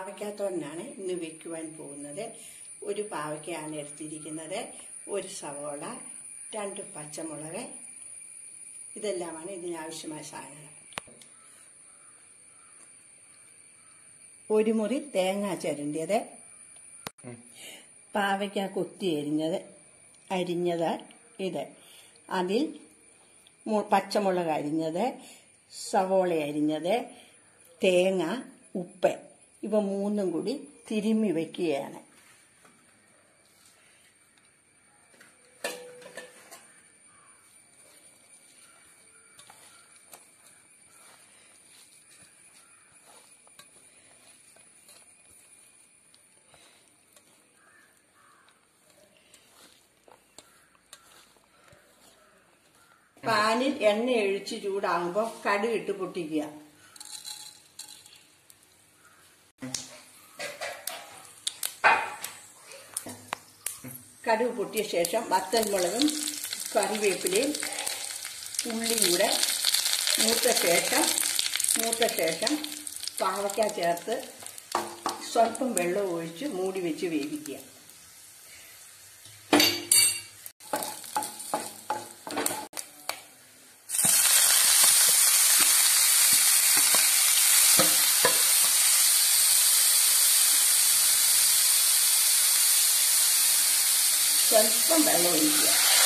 പാവയ്ക്കാത്തോരനാണ് ഇന്ന് വെക്കുവാൻ പോകുന്നത് ഒരു പാവയ്ക്കയാണ് എടുത്തിരിക്കുന്നത് ഒരു സവോള രണ്ട് പച്ചമുളക് ഇതെല്ലാമാണ് ഇതിനാവശ്യമായ സാധനങ്ങൾ ഒരു മുറി തേങ്ങ ചരുണ്ടിയത് പാവയ്ക്ക കുത്തി അരിഞ്ഞത് അരിഞ്ഞത് ഇത് അതിൽ മു- പച്ചമുളക് അരിഞ്ഞത് സവോള അരിഞ്ഞത് തേങ്ങ ഉപ്പ് ഇവ മൂന്നും കൂടി തിരുമ്മി വെക്കുകയാണ് പാനിൽ എണ്ണ ഒഴിച്ച് ചൂടാകുമ്പോൾ കടുകിട്ട് പൊട്ടിക്കുക കടുക് പൊട്ടിയ ശേഷം വത്തൽമുളകും കറിവേപ്പിലയും ഉള്ളിയും കൂടെ മൂത്ത ശേഷം മൂത്ത ശേഷം പാവയ്ക്ക ചേർത്ത് സ്വല്പം വെള്ളം ഒഴിച്ച് മൂടി വെച്ച് വേവിക്കുക സ്വല്പം വെള്ളം ഒഴിക്കുക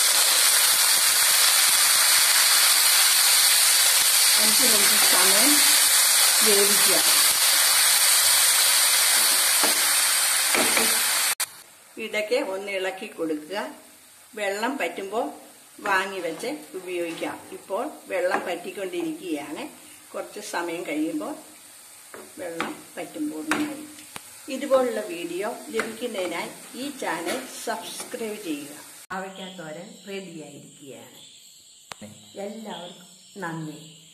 അഞ്ച് മിനിറ്റ് സമയം വേവിക്കുക ഇടയ്ക്ക് ഒന്ന് ഇളക്കി കൊടുക്കുക വെള്ളം പറ്റുമ്പോൾ വാങ്ങി വെച്ച് ഉപയോഗിക്കാം ഇപ്പോൾ വെള്ളം പറ്റിക്കൊണ്ടിരിക്കുകയാണ് കുറച്ച് സമയം കഴിയുമ്പോൾ വെള്ളം പറ്റുമ്പോൾ പൂർണ്ണമായി ഇതുപോലുള്ള വീഡിയോ ലഭിക്കുന്നതിനായി ഈ ചാനൽ സബ്സ്ക്രൈബ് ചെയ്യുക അവയ്ക്കാത്തോരൻ റെഡിയായിരിക്കുകയാണ് എല്ലാവർക്കും നന്ദി